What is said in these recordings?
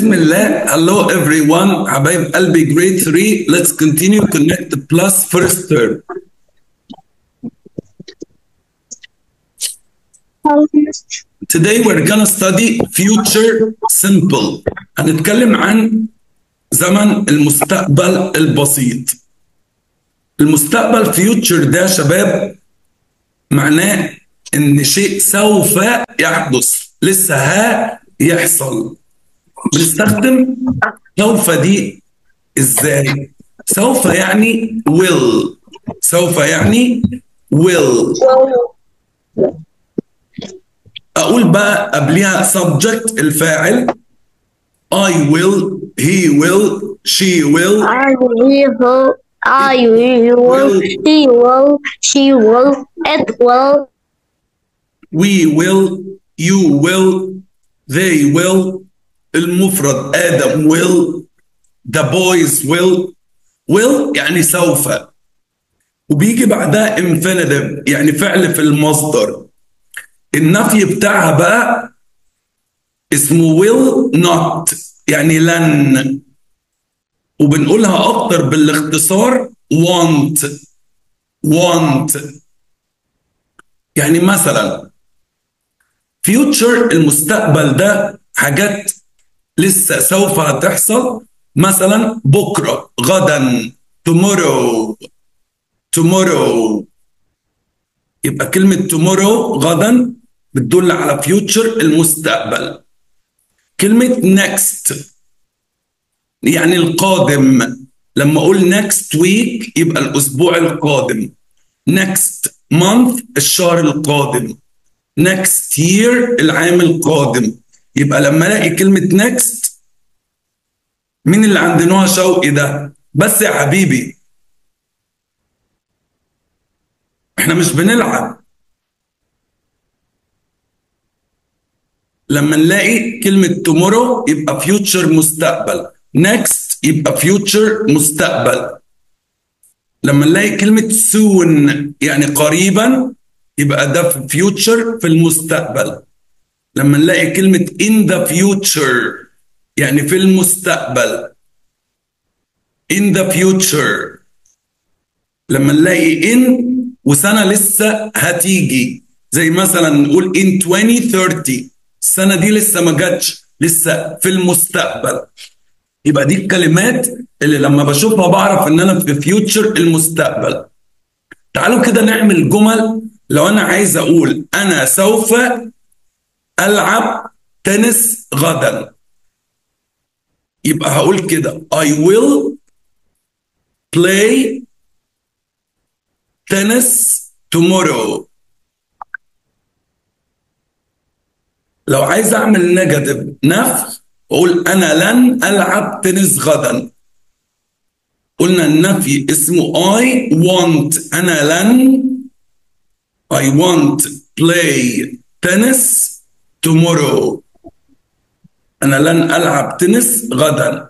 بسم الله hello everyone حبايب قلبي grade 3 let's continue connect plus first term Today we're gonna study future simple هنتكلم عن زمن المستقبل البسيط المستقبل future ده يا شباب معناه ان شيء سوف يحدث لسه ها يحصل بنستخدم سوف دي ازاي سوف يعني will سوف يعني will اقول بقى قبلها subject الفاعل I will he will she will I will, I will, he will, she will, it will, we will you will they will المفرد آدم will the boys will will يعني سوف وبيجي بعدها infinitive يعني فعل في المصدر النفي بتاعها بقى اسمه will not يعني لن وبنقولها اكتر بالاختصار want want يعني مثلا future المستقبل ده حاجات لسه سوف هتحصل مثلا بكره غدا tomorrow tomorrow يبقى كلمة tomorrow غدا بتدل على future المستقبل كلمة next يعني القادم لما أقول next week يبقى الأسبوع القادم next month الشهر القادم next year العام القادم يبقى لما الاقي كلمة next مين اللي عند نوع شوقي ده؟ بس يا حبيبي احنا مش بنلعب لما نلاقي كلمة tomorrow يبقى future مستقبل next يبقى future مستقبل لما نلاقي كلمة soon يعني قريبا يبقى ده في future في المستقبل لما نلاقي كلمة in the future يعني في المستقبل in the future لما نلاقي in وسنة لسه هتيجي زي مثلا نقول in 2030 السنة دي لسه ما جاتش لسه في المستقبل يبقى دي الكلمات اللي لما بشوفها بعرف ان انا في فيوتشر المستقبل تعالوا كده نعمل جمل لو انا عايز اقول انا سوف العب تنس غدا يبقى هقول كده I will play tennis tomorrow لو عايز اعمل نيجاتيف نفي اقول انا لن العب تنس غدا قلنا النفي اسمه I want انا لن I want play tennis tomorrow انا لن العب تنس غدا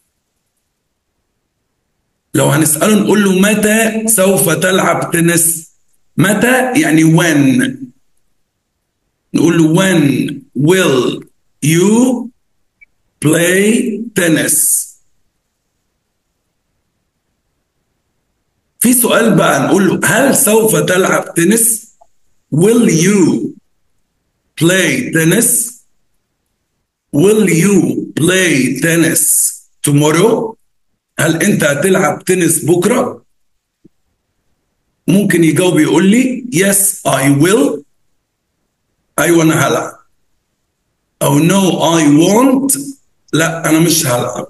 لو هنساله نقول له متى سوف تلعب تنس متى يعني when نقول له when will you play tennis في سؤال بقى نقول له هل سوف تلعب تنس will you play tennis will you play tennis tomorrow هل انت هتلعب تنس بكره ممكن يجاوب يقول لي yes I will ايوه انا هلعب او no I won't لا انا مش هلعب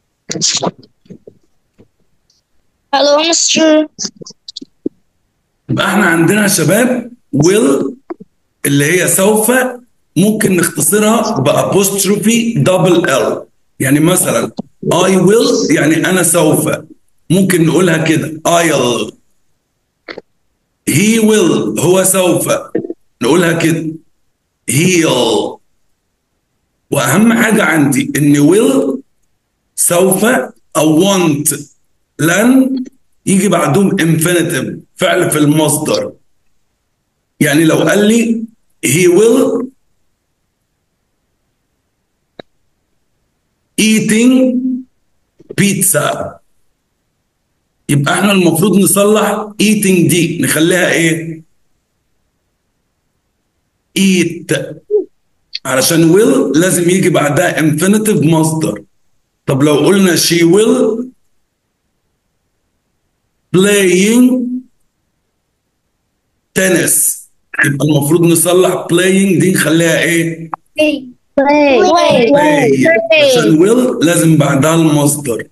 Hello, Mr. يبقى احنا عندنا يا شباب will اللي هي سوف ممكن نختصرها بأبوستروفي دبل ال يعني مثلا I will يعني أنا سوف ممكن نقولها كده I'll he will هو سوف نقولها كده he'll وأهم حاجة عندي إن will سوف أو want لن يجي بعدهم infinitive فعل في المصدر يعني لو قال لي he will eating pizza يبقى احنا المفروض نصلح eating دي نخليها ايه eat علشان will لازم يجي بعدها infinitive مصدر طب لو قلنا she will playing tennis يبقى المفروض نصلح playing دي نخليها ايه play play عشان will لازم بعدها المصدر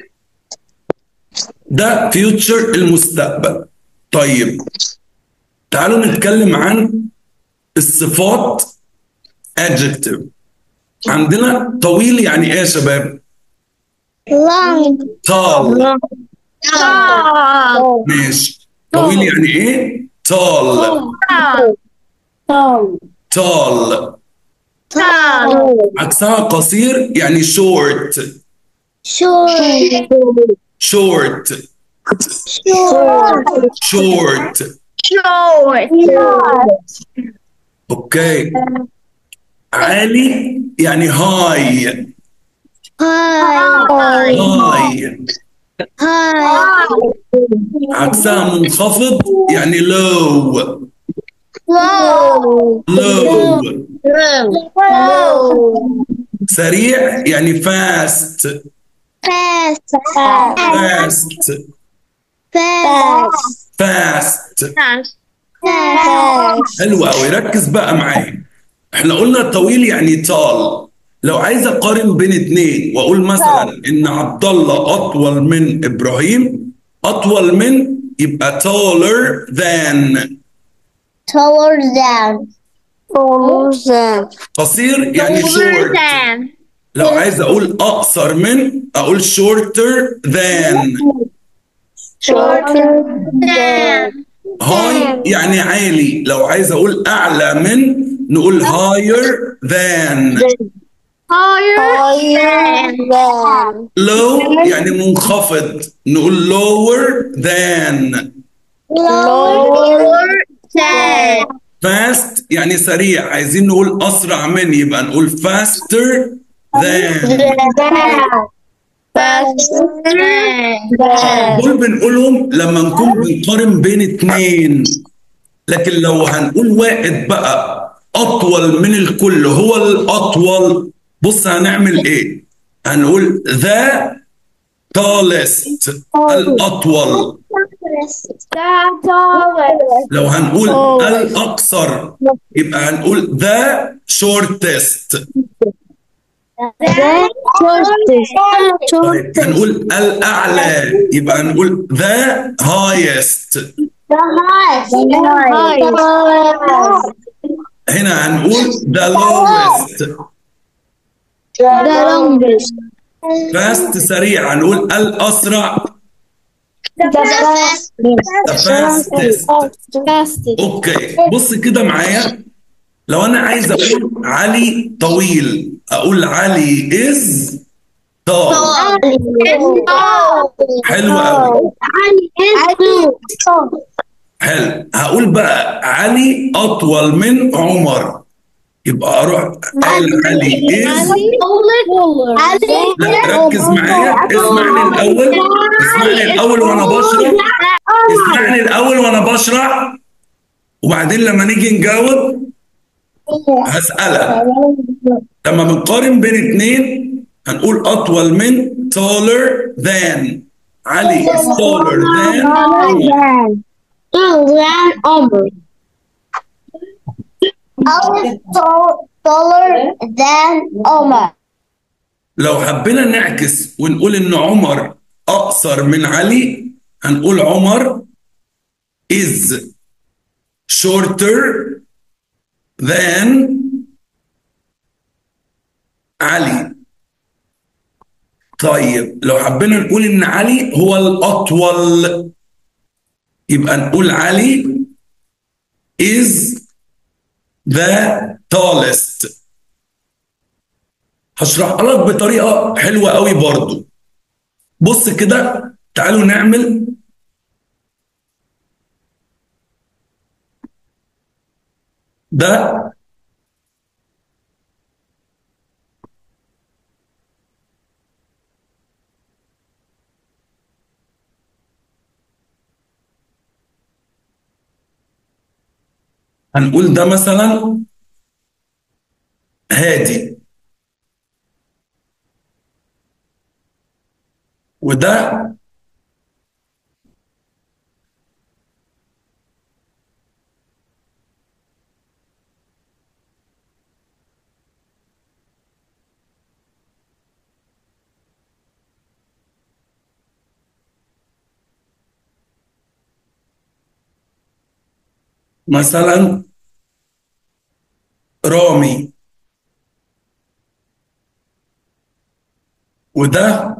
ده future المستقبل طيب تعالوا نتكلم عن الصفات adjective عندنا طويل يعني ايه يا شباب long tall ماشي طويل يعني ايه tall tall عكسها قصير يعني short short short short اوكي عالي يعني هاي high هاي عكسها منخفض يعني low low low low سريع يعني fast fast fast fast fast fast حلو قوي ركز بقى معايا احنا قلنا طويل يعني طال لو عايز اقارن بين اتنين واقول مثلا ان عبد الله اطول من ابراهيم اطول من يبقى taller than taller than taller than قصير يعني short than لو عايز اقول اقصر من اقول shorter than shorter than هاي يعني عالي لو عايز اقول اعلى من نقول higher than higher than low يعني منخفض نقول lower than lower than fast يعني سريع عايزين نقول اسرع من يبقى نقول faster than faster than دول بنقولهم لما نكون بنقارن بين اتنين لكن لو هنقول واحد بقى اطول من الكل هو الاطول بص هنعمل ايه هنقول the tallest الاطول لو هنقول الاقصر يبقى هنقول the shortest طيب هنقول الاعلى يبقى هنقول the highest هنا هنقول the lowest fast سريع هنقول الاسرع the fastest اوكي بص كده معايا لو انا عايز اقول علي طويل اقول علي از tall حلو قوي حلو هقول بقى علي اطول من عمر يبقى اروح قال علي از لا ركز معايا اسمعني الاول اسمعني الاول وانا بشرح اسمعني الاول وانا بشرح وبعدين لما نيجي نجاوب هسألك لما بنقارن بين اتنين هنقول أطول من taller than علي is taller than عمر. taller than Omar. لو حبينا نعكس ونقول إن عمر أقصر من علي هنقول عمر is shorter than علي طيب لو حبينا نقول ان علي هو الاطول يبقى نقول علي is the tallest هشرحها لك بطريقه حلوه قوي برضو بص كده تعالوا نعمل ده هنقول ده مثلا هادي وده مثلا رامي وده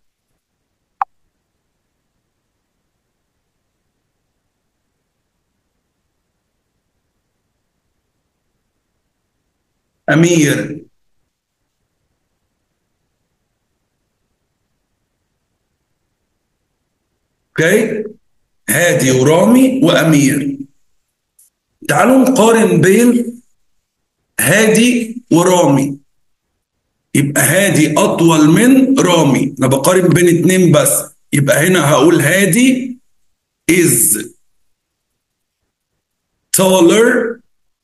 أمير اوكي هادي ورامي وأمير تعالوا نقارن بين هادي ورامي يبقى هادي أطول من رامي أنا بقارن بين اتنين بس يبقى هنا هقول هادي is taller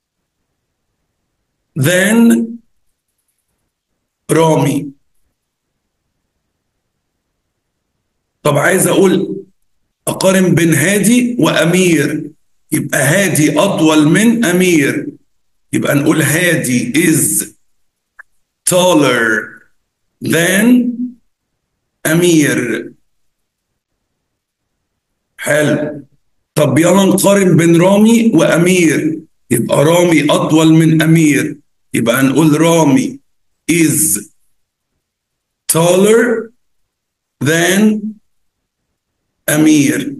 than رامي طب عايز اقول اقارن بين هادي وامير يبقى هادي اطول من امير يبقى نقول هادي is taller than امير حلو طب يلا نقارن بين رامي وامير يبقى رامي اطول من امير يبقى هنقول رامي is taller than أمير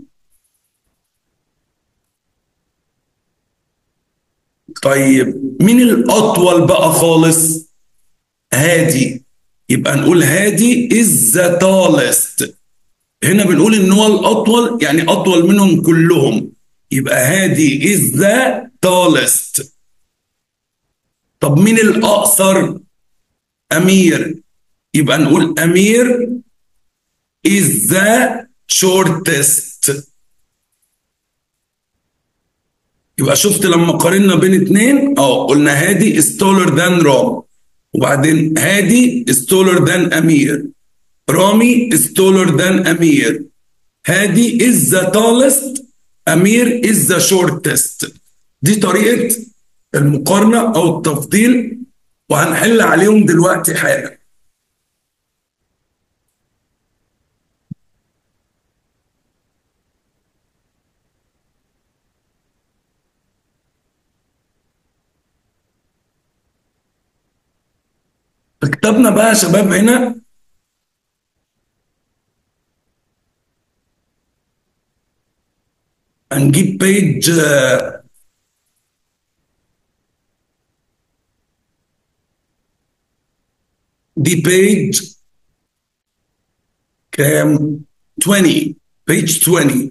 طيب مين الأطول بقى خالص؟ هادي يبقى نقول هادي is the tallest هنا بنقول إن هو الأطول يعني أطول منهم كلهم يبقى هادي is the tallest طب مين الأقصر؟ أمير يبقى نقول أمير is the shortest يبقى شفت لما قارنا بين اتنين اه قلنا هادي is taller than رام وبعدين هادي is taller than أمير رامي is taller than أمير هادي is the tallest أمير is the shortest دي طريقة المقارنة أو التفضيل وهنحل عليهم دلوقتي حالا في كتابنا بقى يا شباب هنا هنجيب بيج دي بيج كام 20 بيج 20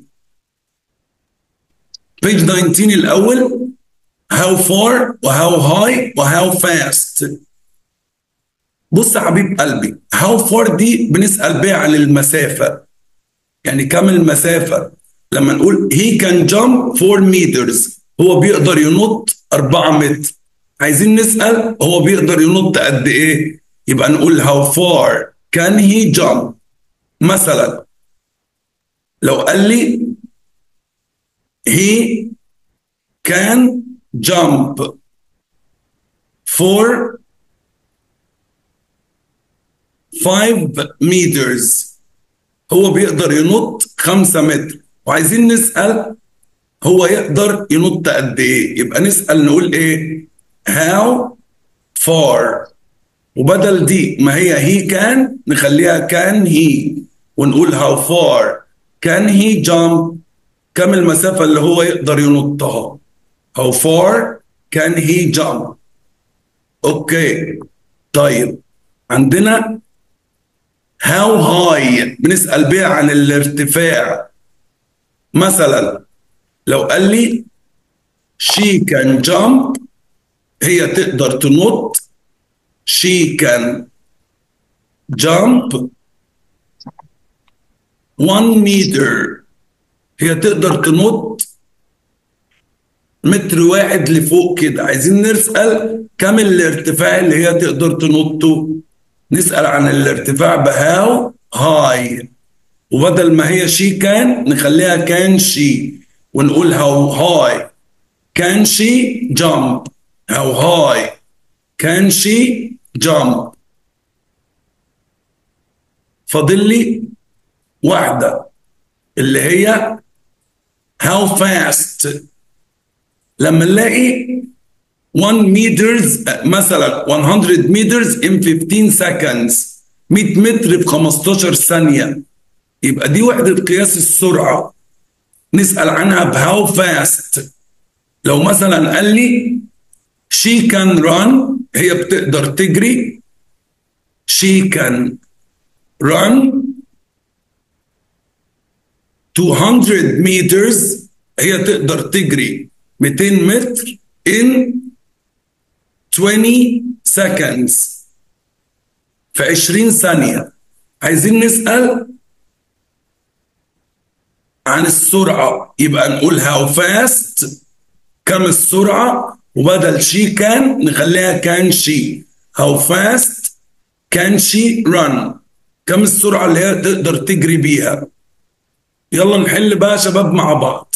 بيج 19 الأول how far وهاو high وهاو fast بص يا حبيب قلبي هاو فار دي بنسأل بيها عن المسافة يعني كم المسافة لما نقول he can jump 4 meters هو بيقدر ينط 4 متر عايزين نسأل هو بيقدر ينط قد ايه يبقى نقول how far can he jump مثلا لو قال لي he can jump for 5 meters هو بيقدر ينط 5 متر وعايزين نسأل هو يقدر ينط قد ايه يبقى نسأل نقول ايه how far وبدل دي ما هي he can نخليها can he ونقول how far can he jump كم المسافة اللي هو يقدر ينطها how far can he jump اوكي طيب عندنا how high بنسأل بيها عن الارتفاع مثلا لو قال لي she can jump هي تقدر تنط she can jump one meter هي تقدر تنط متر واحد لفوق كده عايزين نسأل كم الارتفاع اللي هي تقدر تنطه نسأل عن الارتفاع بهاو هاي وبدل ما هي شي كان نخليها كان شي ونقول هاو هاي كان شي جامب هاو هاي كان شي جامب فاضل لي واحدة اللي هي how fast لما نلاقي 1 meters مثلا 100 meters in 15 seconds 100 متر في 15 ثانية يبقى دي وحدة قياس السرعة نسأل عنها ب how fast لو مثلا قال لي she can run هي بتقدر تجري she can run 200 meters هي تقدر تجري 200 متر in 20 seconds في 20 ثانية عايزين نسأل عن السرعة يبقى نقول how fast كم السرعة وبدل شي كان نخليها كان شي how fast can she run كم السرعة اللي هي تقدر تجري بيها يلا نحل بقى يا شباب مع بعض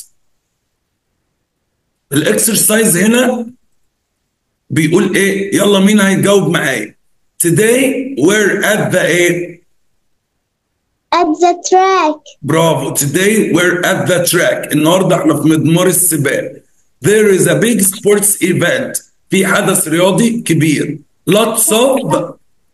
الاكسرسايز هنا بيقول ايه يلا مين هيجاوب معايا today we're at the ايه At the track. برافو today we're at the track النهارده احنا في مضمار السباق there is a big sports event في حدث رياضي كبير lots of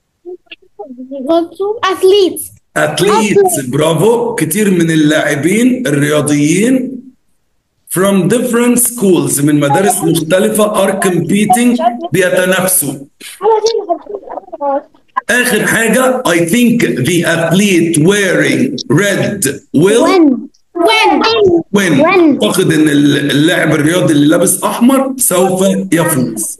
Athletes. athletes برافو كتير من اللاعبين الرياضيين from different schools من مدارس مختلفة are competing بيتنافسوا آخر حاجة I think the athlete wearing red will When? When? win When? أعتقد إن اللاعب الرياضي اللي لابس أحمر سوف يفوز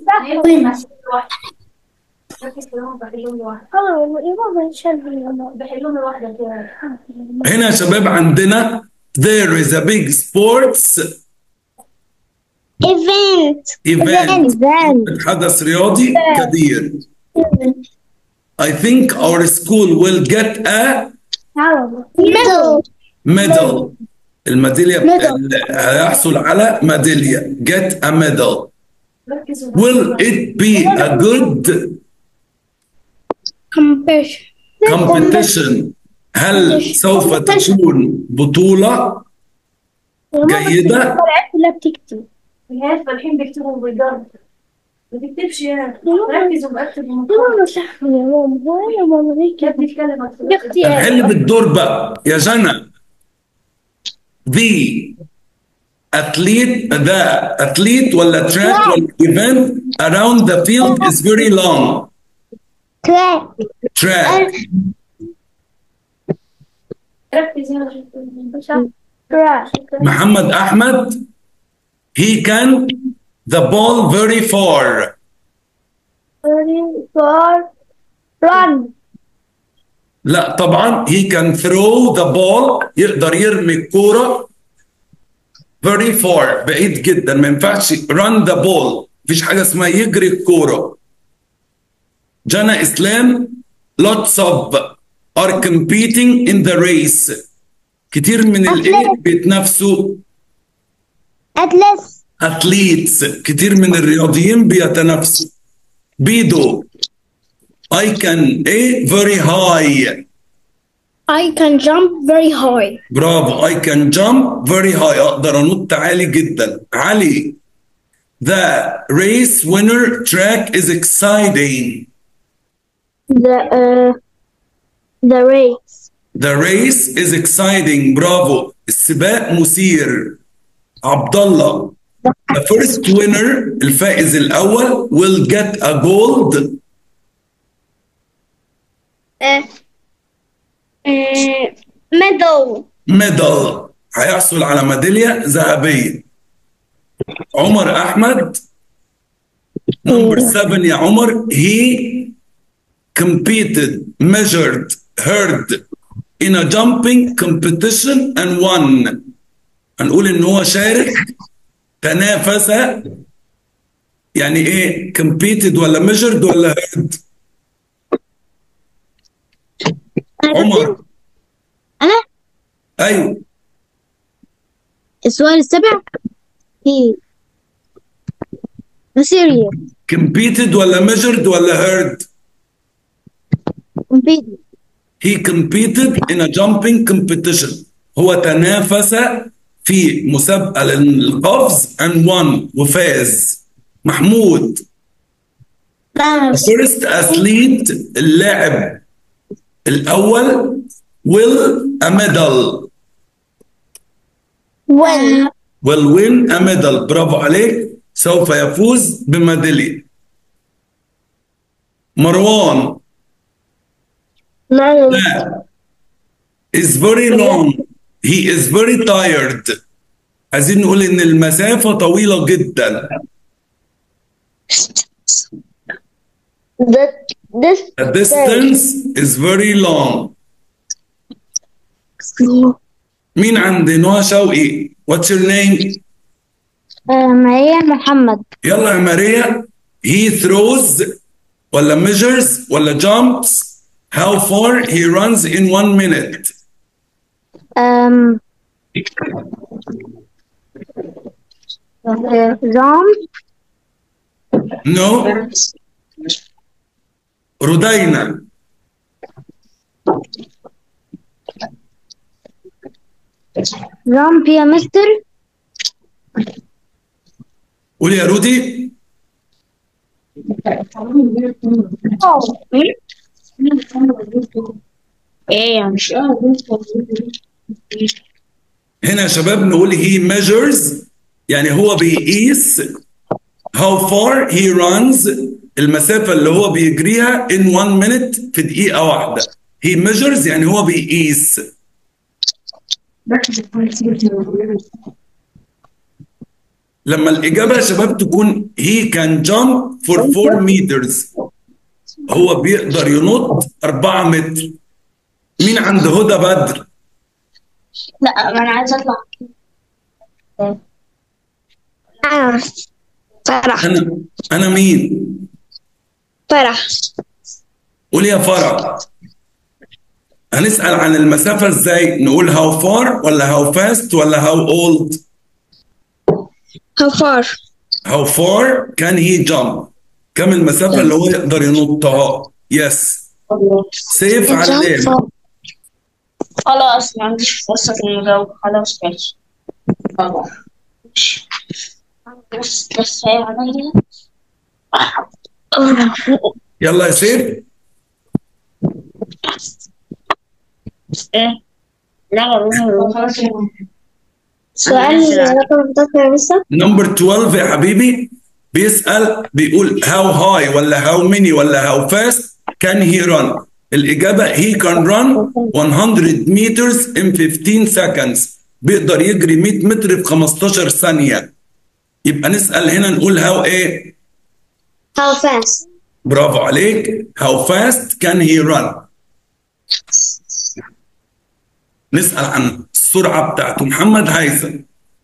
بحلهم لوحدك كده هنا يا شباب عندنا there is a big sports Event. event Event. حدث رياضي كبير I think our school will get a Medal. medal الميدالية Medal. اللي هيحصل على ميدالية get a medal ركزوا will it be a good Competition. competition هل سوف تكون بطولة جيدة لا بتكتب. العيال فالحين بيكتبوا بجد ما تكتبش يا ركز ومأكد يا ماما صح يا ماما هو يا ماما هيك يا ابني اتكلم أكتر. يا اختي هنحل بالدور بقى يا جنى the athlete the athlete ولا track ولا event around the field is very long track track ركز يا track محمد أحمد he can the ball very far very far run لا طبعا he can throw the ball يقدر يرمي الكورة very far بعيد جدا ما ينفعش run the ball مفيش حاجة اسمها يجري الكورة جنى إسلام lots of are competing in the race كتير من الايه بيتنافسوا atlas athletes كتير من الرياضيين بيتنافسوا بيدو I can a very high I can jump very high برافو I can jump very high أقدر أنط عالي جدا علي The race winner track is exciting the uh, the race The race is exciting برافو السباق مثير عبد الله The first winner الفائز الأول will get a gold uh, uh, medal medal هيحصل على ميدالية ذهبية عمر أحمد number seven يا عمر he competed measured heard in a jumping competition and won هنقول إن هو شارك تنافس يعني ايه competed ولا measured ولا heard عمر أنا ايوه السؤال السابع هي material competed ولا measured ولا heard completed he competed in a jumping competition هو تنافس في مسابقة للقفز and won وفاز محمود لا first athlete اللاعب الأول will a medal when will win a medal برافو عليك سوف يفوز بميدالية مروان no لا is very long he is very tired عايزين نقول ان المسافة طويلة جدا the this the distance is very long مين عند نوى شوقي what's your name ماريا محمد يلا يا ماريا he throws ولا measures ولا jumps how far he runs in one minute um jump no رودينا jump يا مستر قول يا رودي ايه مش هنا يا شباب نقول he measures يعني هو بيقيس how far he runs المسافة اللي هو بيجريها in one minute في دقيقة واحدة he measures يعني هو بيقيس لما الإجابة يا شباب تكون he can jump for 4 meters هو بيقدر ينط 4 متر مين عند هدى بدر؟ لا ما انا عايزه اطلع انا فرح أنا أنا مين؟ فرح قول يا فرح هنسأل عن المسافة ازاي نقول how far ولا how fast ولا how old how far how far can he jump كم المسافة اللي هو يقدر ينطها يس سيف علام خلاص ما عنديش فرصة المجاوبة خلاص ماشي بس بس هي عليا يلا يا سيف ايه لا سؤال رقم 11 لسه نمبر 12 يا حبيبي بيسأل بيقول how high ولا how many ولا how fast can he run الإجابة he can run 100 meters in 15 seconds بيقدر يجري 100 متر في 15 ثانية يبقى نسأل هنا نقول how ايه how fast برافو عليك how fast can he run نسأل عن السرعة بتاعته محمد هيثم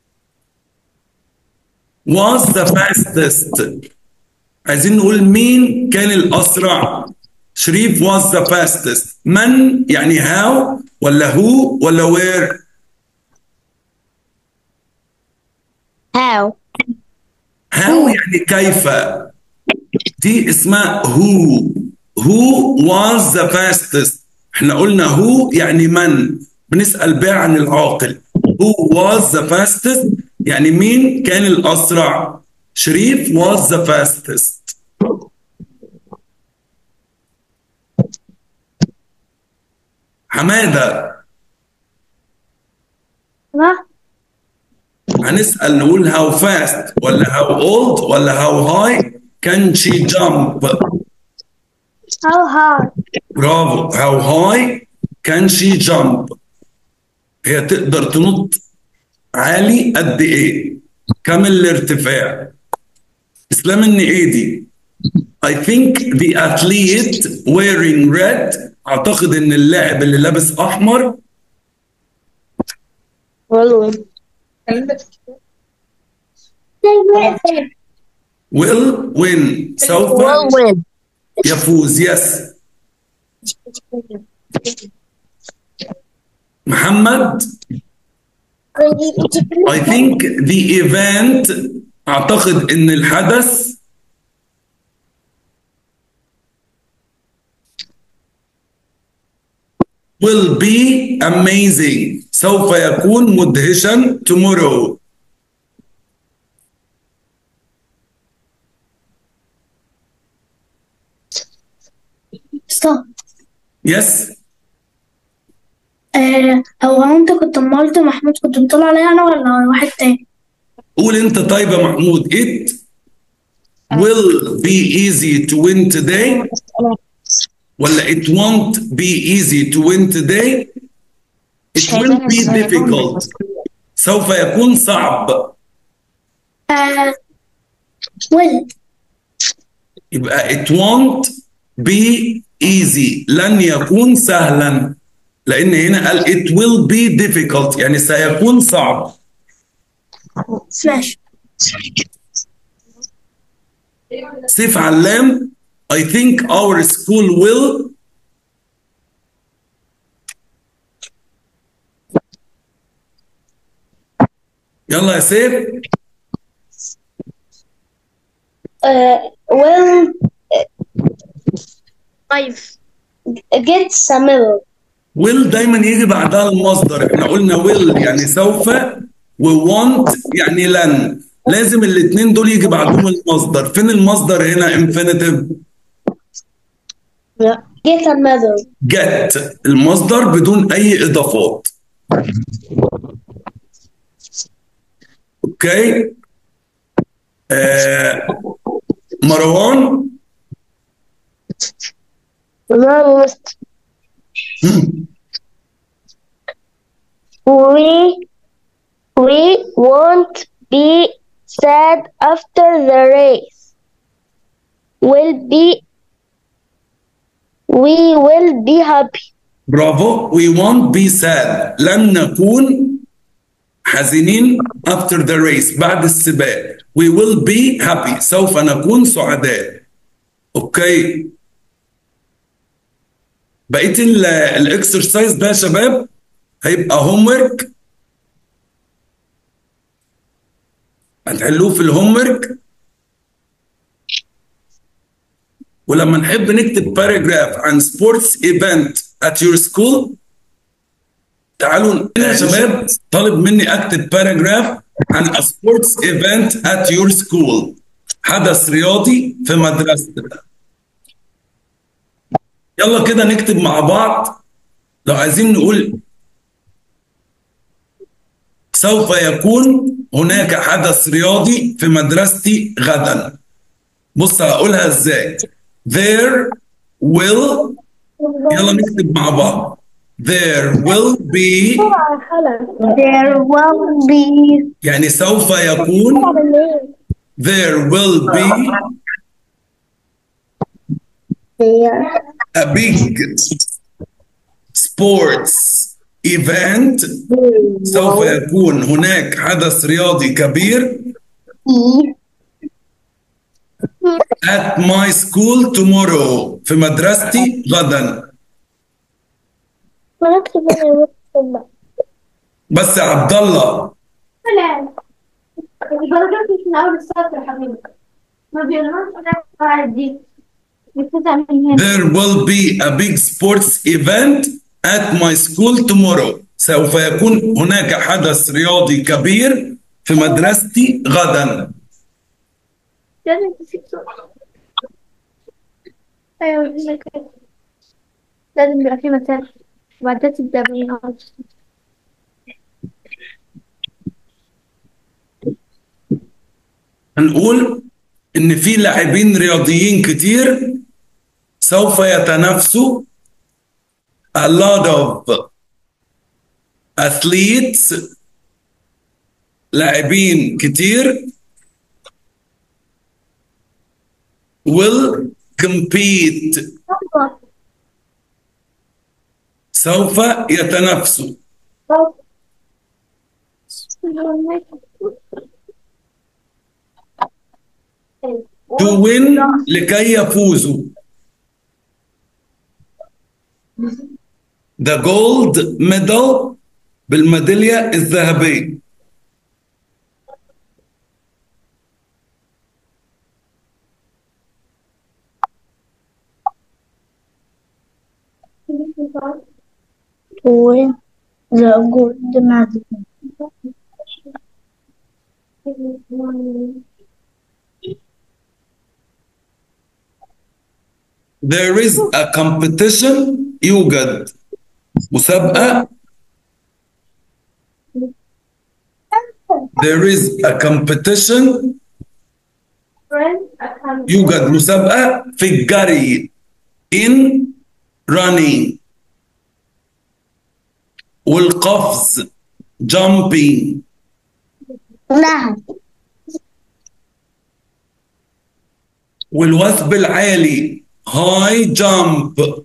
was the fastest عايزين نقول مين كان الأسرع شريف was the fastest من يعني how ولا who ولا where how how يعني كيف دي اسمها who who was the fastest احنا قلنا who يعني من بنسأل بقى عن العاقل who was the fastest يعني مين كان الأسرع شريف was the fastest حمادة ما هنسأل نقول how fast ولا how old ولا how high can she jump how hard برافو how high can she jump هي تقدر تنط عالي قد ايه كم الارتفاع اسلام النقيدي I think the athlete wearing red اعتقد ان اللاعب اللي لابس احمر والله will win سوف will win يفوز يس محمد I think the event أعتقد إن الحدث will be amazing سوف يكون مدهشا tomorrow stop yes آه هو انت كنت أما قلت محمود كنت بتقول عليا انا ولا واحد تاني قول انت طيب يا محمود it will be easy to win today ولا it won't be easy to win today it will be difficult سوف يكون صعب آه will يبقى it won't be easy لن يكون سهلا لان هنا قال it will be difficult يعني سيكون صعب ماشي سيف علام I think our school will يلا يا سيف uh, will I've get some milk will دايما يجي بعدها المصدر احنا قلنا will يعني سوف و want يعني لن لازم الاثنين دول يجي بعدهم المصدر فين المصدر هنا infinitive get a medal get المصدر بدون اي اضافات اوكي آه مروان Most we we won't be sad after the race. Will be we will be happy. برافو we won't be sad لن نكون حزينين after the race بعد السباق we will be happy سوف نكون سعداء اوكي بقيه الاكسرسايز ده يا شباب هيبقى هوم ورك هتحلوه في الهوم ورك ولما نحب نكتب باراجراف عن سبورتس ايفنت at your school تعالوا يا شباب طالب مني اكتب باراجراف عن a sports event at your school حدث رياضي في مدرستك يلا كده نكتب مع بعض لو عايزين نقول سوف يكون هناك حدث رياضي في مدرستي غدا بص هقولها ازاي there will يلا نكتب مع بعض there will be There will be يعني سوف يكون there will be there a big sports event سوف يكون هناك حدث رياضي كبير be at my school tomorrow في مدرستي غدا ما نكتب أنا بس يا عبد الله لا الدرجات مش من أول السطر يا حبيبي ما بيقولوش أنا قاعد دي بتبدأ من هنا there will be a big sports event at my school tomorrow سوف يكون هناك حدث رياضي كبير في مدرستي غدا لازم تسيب صوت أيوة بيقول لك كده. لازم يبقى في مثال وبعدين تبدأ من أول هنقول ان في لاعبين رياضيين كتير سوف يتنافسوا a lot of athletes لاعبين كتير will compete سوف يتنافسوا to win لكي يفوزوا the gold medal بالميدالية الذهبية to win the gold medal. there is a competition يوجد مسابقة there is a competition يوجد مسابقة في الجري in running والقفز jumping نعم والوثب العالي high jump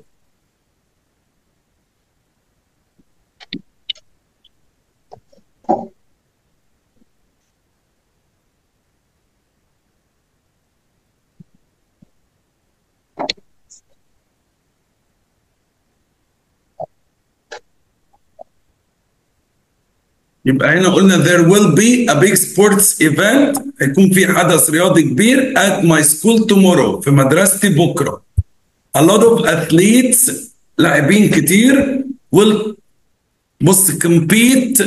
يبقى هنا قلنا there will be a big sports event هيكون في حدث رياضي كبير at my school tomorrow في مدرستي بكره a lot of athletes لاعبين كتير will بص compete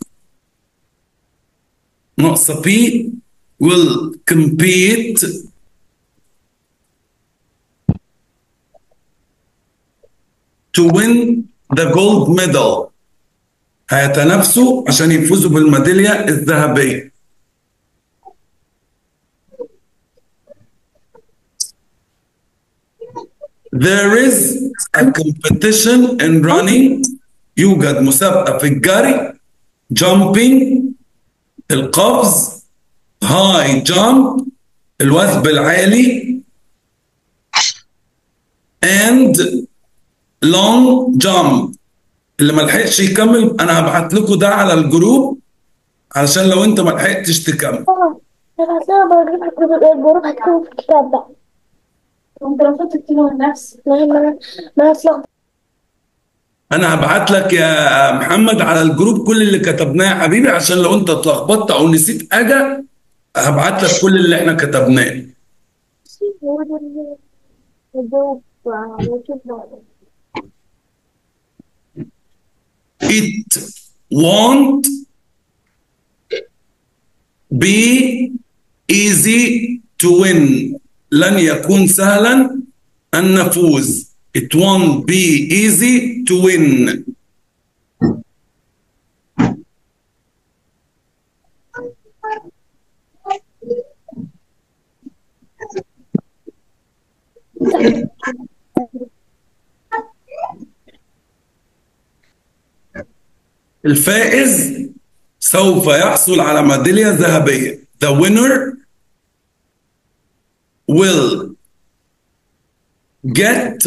ناقصة P will compete to win the gold medal هيتنافسوا عشان يفوزوا بالميدالية الذهبية There is a competition in running يوجد مسابقة في الجري jumping القفز high jump الوثب العالي and long jump اللي ما لحقش يكمل انا هبعت لكم ده على الجروب علشان لو انت ما لحقتش تكمل هتلاقي الجروب هتكون في الكتاب بقى انت المفروض تكتبه لنفسك ما ما ما هتلخبط انا هبعت لك يا محمد على الجروب كل اللي كتبناه يا حبيبي عشان لو انت اتلخبطت او نسيت حاجه هبعت لك كل اللي احنا كتبناه it won't be easy to win لن يكون سهلا أن نفوز it won't be easy to win الفائز سوف يحصل على ميدالية ذهبية the winner will get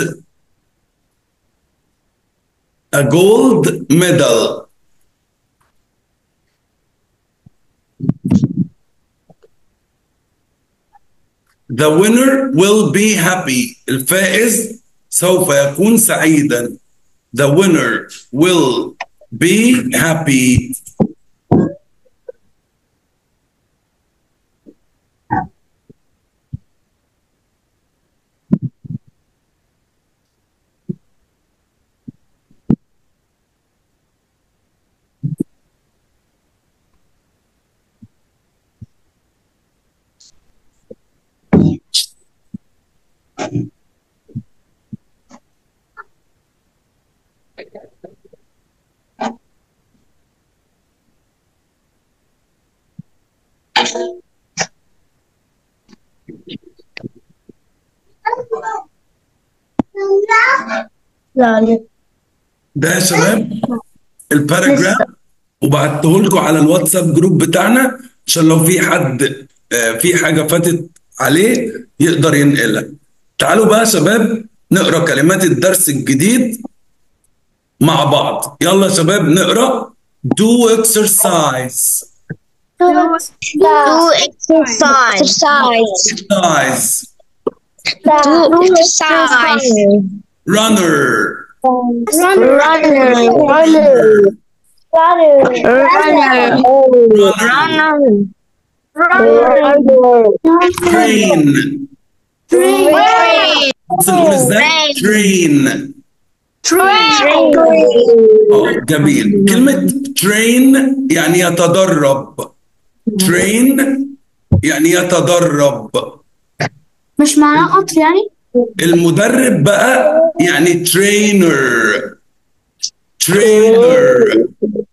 a gold medal The winner will be happy. الفائز سوف يكون سعيدا. The winner will be happy. لا لا ده يا شباب الباراجراف وبعته لكم على الواتساب جروب بتاعنا عشان لو في حد آه، في حاجة فاتت عليه يقدر ينقلها تعالوا بقى يا شباب نقرا كلمات الدرس الجديد مع بعض يلا يا شباب نقرا do exercise To exercise. Exercise. Exercise. To exercise. Runner. Runner. Runner. Runner. Runner. Train. Train. بس نقول ازاي؟ Train. Train. اه جميل كلمة train يعني يتدرب train يعني يتدرب مش معناه قطر يعني؟ المدرب بقى يعني trainer trainer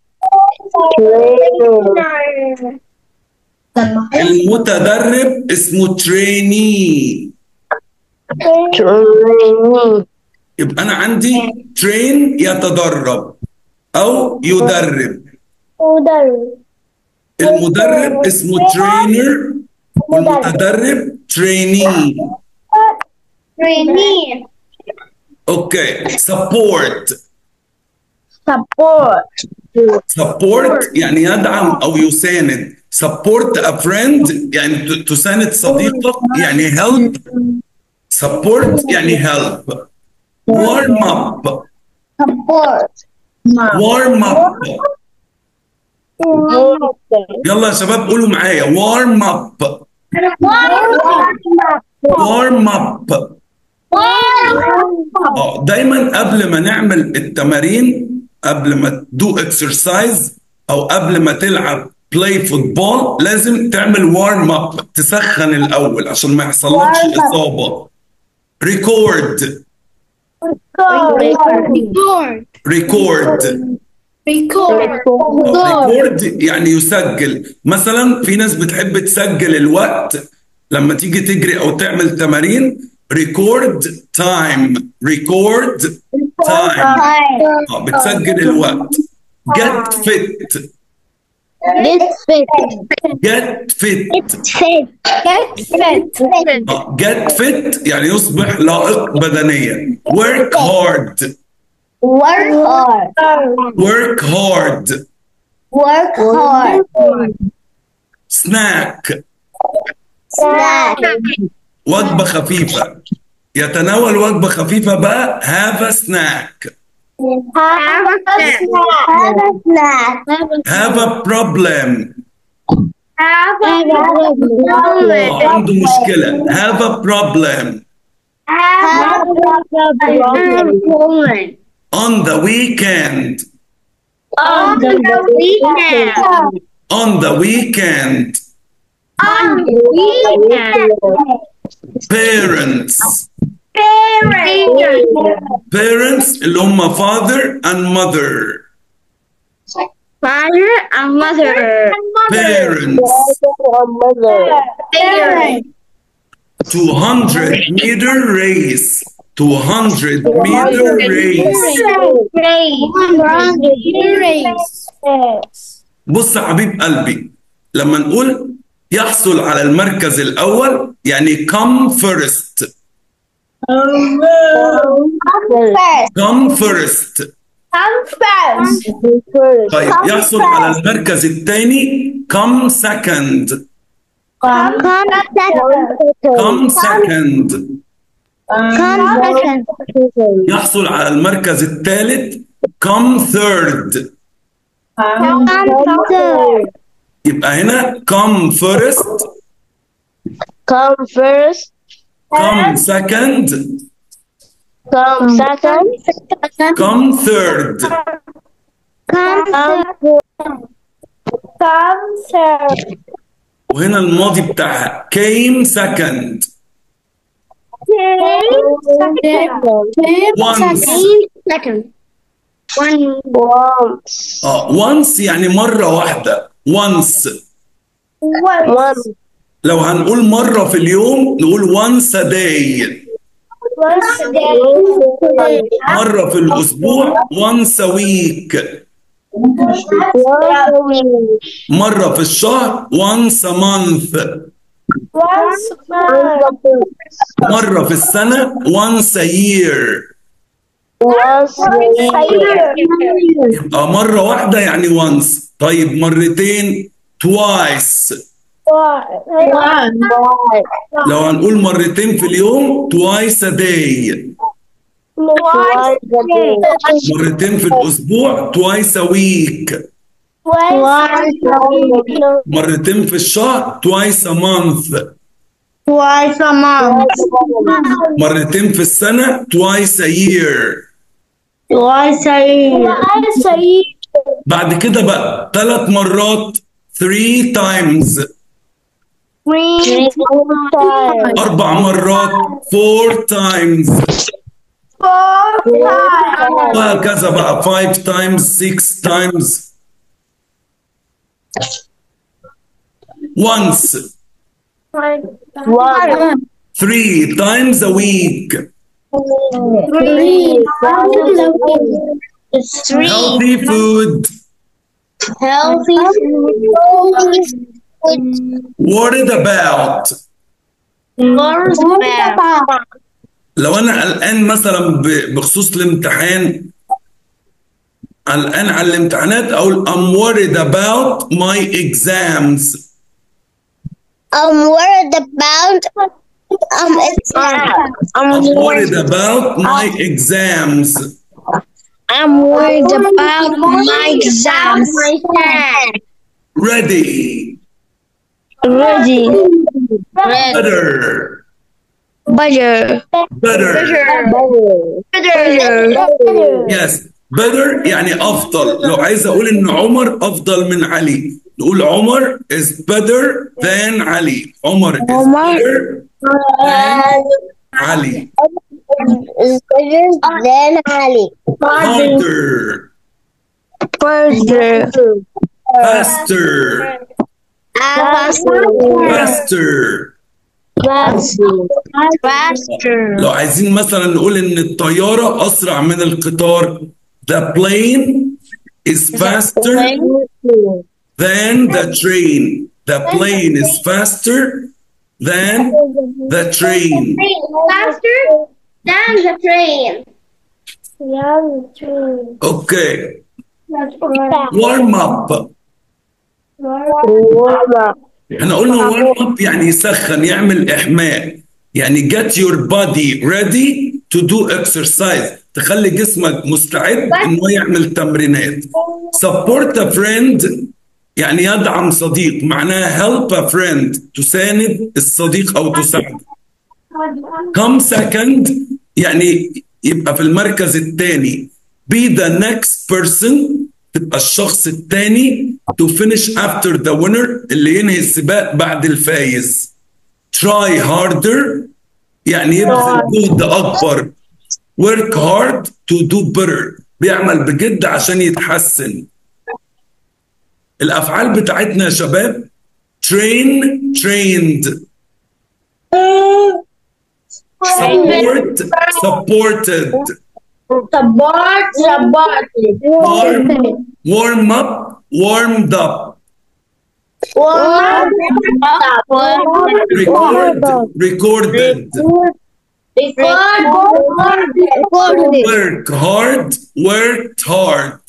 المتدرب اسمه trainee يبقى أنا عندي train يتدرب أو يدرب المدرب اسمه trainer والمتدرب trainee اوكي support Support. support يعني يدعم او يساند support a friend يعني ت- تساند صديقك يعني help support يعني help warm up Support. warm up يلا يا شباب قولوا معايا warm up warm up اه دايما قبل ما نعمل التمارين قبل ما تدو اكسرسايز او قبل ما تلعب بلاي فوتبول لازم تعمل وارم اب تسخن الاول عشان ما يحصلكش اصابه ريكورد ريكورد ريكورد يعني يسجل مثلا في ناس بتحب تسجل الوقت لما تيجي تجري او تعمل تمارين ريكورد تايم ريكورد تايم اه بتسجل الوقت get fit Get fit. get fit Fit. Get fit. اه get fit يعني يصبح لائق بدنيا work hard Work hard. work hard Work hard. snack Snack. وجبة خفيفة يتناول وجبة خفيفة بقى have a snack Have a snack. Have a snack. have a problem Have a آه، عنده مشكلة have a problem Have a problem. on the weekend On the weekend. on the weekend On the weekend. parents Parents. parents اللي هم father and mother Father and mother. parents Parents. 200 meter race 200 meter race بص يا حبيب قلبي لما نقول يحصل على المركز الأول يعني come first come first طيب يحصل على المركز الثاني come second come second يحصل على المركز الثالث come third يبقى هنا come first Come first, come second come second, come third come third. وهنا الماضي بتاعها came second once Second. One once. اه once يعني مرة واحدة once One لو هنقول مرة في اليوم نقول once a day مرة في الأسبوع once a week مرة في الشهر once a month مرة في السنة once a year يبقى مرة واحدة يعني once طيب مرتين twice One. لو هنقول مرتين في اليوم twice a day Twice a day. مرتين في الأسبوع twice a week Twice a week. مرتين في الشهر twice a month Twice a month. مرتين في السنة twice a year Twice a year. Twice a year. بعد كده بقى ثلاث مرات three times Three times. أربع مرات four times Four times. وهكذا بقى five times six times once One. three times a week Three times a week. Three. healthy food Healthy food. worried about لو انا قلقان مثلا ب- بخصوص الامتحان قلقان على الامتحانات اقول I'm worried about my exams I'm worried about um exam. I'm I'm worried worried. about my exams I'm worried about my exams. ready Ready. better Butter. better Butter. yes better يعني افضل لو عايز اقول ان عمر افضل من علي نقول عمر is better than علي عمر is عمر. better than علي Is better than Ali. harder Further. faster Faster. faster Faster. لو عايزين مثلا نقول ان الطيارة اسرع من القطار the plane is faster than the train the plane is faster than the train Faster than the train. okay warm up احنا قلنا warm up يعني يسخن يعمل احماء يعني get your body ready to do exercise تخلي جسمك مستعد انه يعمل تمرينات support a friend يعني يدعم صديق معناها help a friend تساند الصديق او تساعده come second يعني يبقى في المركز الثاني be the next person تبقى الشخص الثاني to finish after the winner اللي ينهي السباق بعد الفايز try harder يعني يبذل جهد اكبر work hard to do better بيعمل بجد عشان يتحسن الافعال بتاعتنا يا شباب train trained support supported Support. Support. warm warm up warmed up Warm record recorded work hard worked hard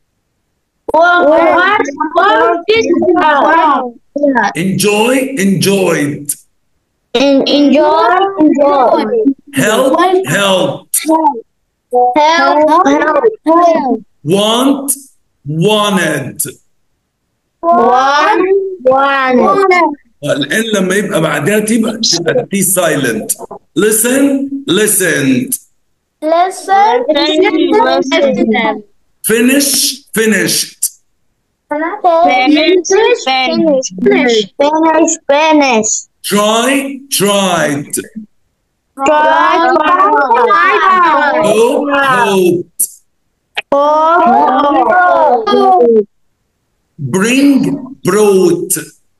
enjoy enjoyed Enjoy. Enjoy. help helped Help. Help. want wanted One. One. الان لما يبقى بعدها تبقى تبقى تي سايلنت listen listened Listen. Listen. finish finished Finish. Finish. Finish. Finish. try tried Try. hope hoped Hope. bring brought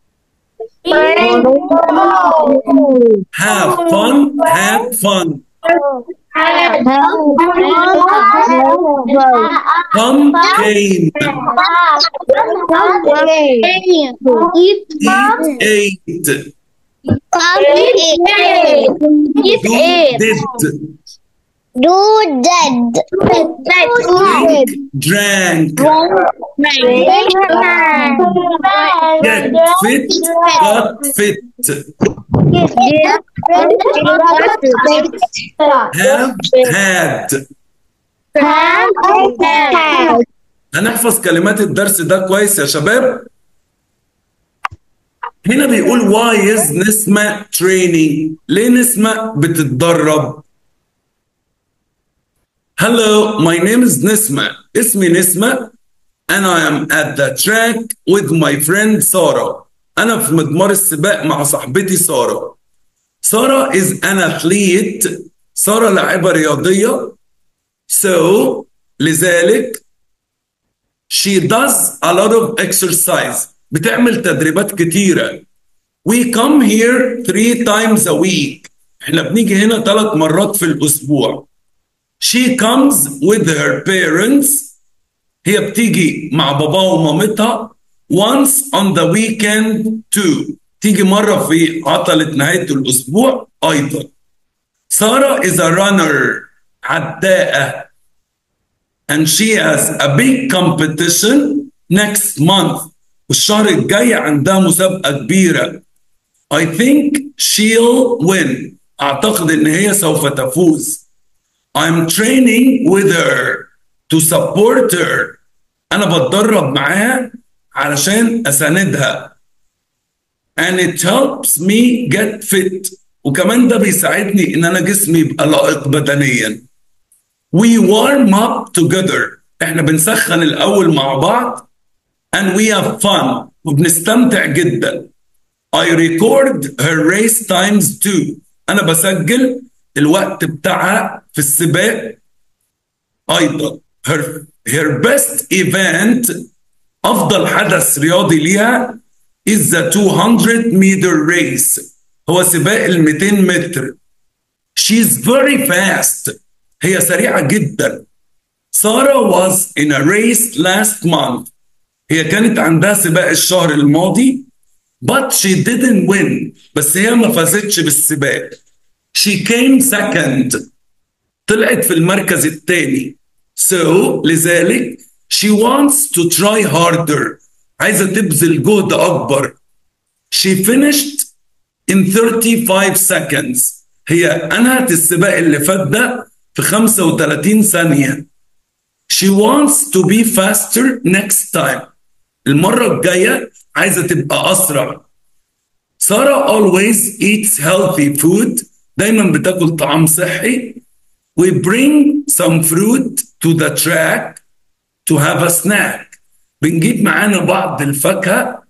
have fun had fun come came Eat. eat ate Eat. do did Do dead. drink drank get fit got fit have had هنحفظ كلمات الدرس ده كويس يا شباب هنا بيقول why is نسمة training ليه نسمة بتتدرب Hello my name is نسمة اسمي نسمة and I am at the track with my friend سارة أنا في مضمار السباق مع صاحبتي سارة سارة is an athlete سارة لاعبة رياضية so لذلك she does a lot of exercise بتعمل تدريبات كتيرة we come here three times a week احنا بنيجي هنا ثلاث مرات في الأسبوع she comes with her parents هي بتيجي مع بابا ومامتها once on the weekend too تيجي مرة في عطلة نهاية الأسبوع أيضا سارة is a runner عداءة and she has a big competition next month والشهر الجاي عندها مسابقة كبيرة I think she'll win أعتقد إن هي سوف تفوز I'm training with her to support her أنا بتدرب معاها علشان أساندها and it helps me get fit وكمان ده بيساعدني إن أنا جسمي يبقى لائق بدنيا we warm up together احنا بنسخن الأول مع بعض and we have fun وبنستمتع جدا I record her race times too أنا بسجل الوقت بتاعها في السباق أيضا her, her best event أفضل حدث رياضي ليها is the 200 meter race هو سباق ال 200 متر she's very fast هي سريعة جدا سارة was in a race last month هي كانت عندها سباق الشهر الماضي but she didn't win بس هي ما فازتش بالسباق she came second طلعت في المركز الثاني so لذلك she wants to try harder عايزة تبذل جهد أكبر she finished in 35 seconds هي أنهت السباق اللي فات ده في 35 ثانية she wants to be faster next time المرة الجاية عايزة تبقى أسرع سارة always eats healthy food دايما بتاكل طعام صحي we bring some fruit to the track to have a snack بنجيب معانا بعض الفاكهة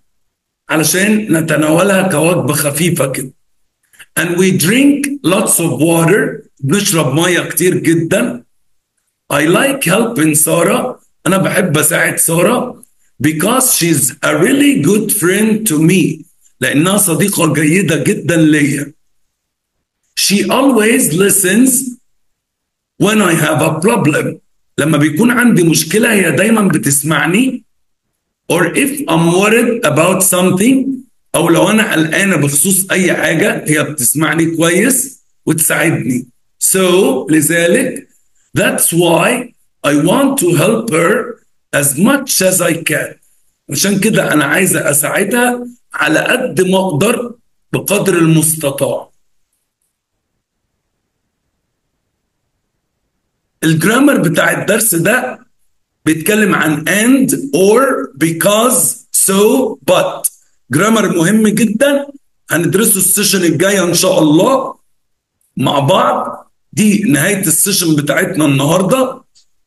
علشان نتناولها كوجبة خفيفة كده and we drink lots of water بنشرب مية كتير جدا I like helping سارة أنا بحب أساعد سارة because she's a really good friend to me لأنها صديقة جيدة جدا ليا She always listens when I have a problem لما بيكون عندي مشكلة هي دايما بتسمعني or if I'm worried about something أو لو أنا قلقانة بخصوص أي حاجة هي بتسمعني كويس وتساعدني so لذلك that's why I want to help her as much as I can عشان كده أنا عايزة أساعدها على قد ما أقدر بقدر المستطاع الجرامر بتاع الدرس ده بيتكلم عن and or because so but جرامر مهم جدا هندرسه السيشن الجايه ان شاء الله مع بعض دي نهايه السيشن بتاعتنا النهارده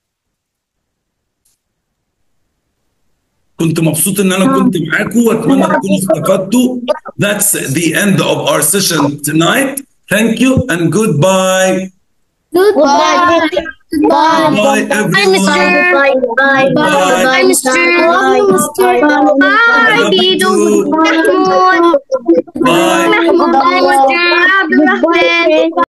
كنت مبسوط ان انا كنت معاكم واتمنى تكونوا استفدتوا That's the end of our session tonight. Thank you and goodbye. Goodbye. Goodbye. Bye everyone. Bye. Bye. Bye. Bye, Mr. Love you, Mr. I love you too. محمود Bye. محمود Mr. عبد الرحمن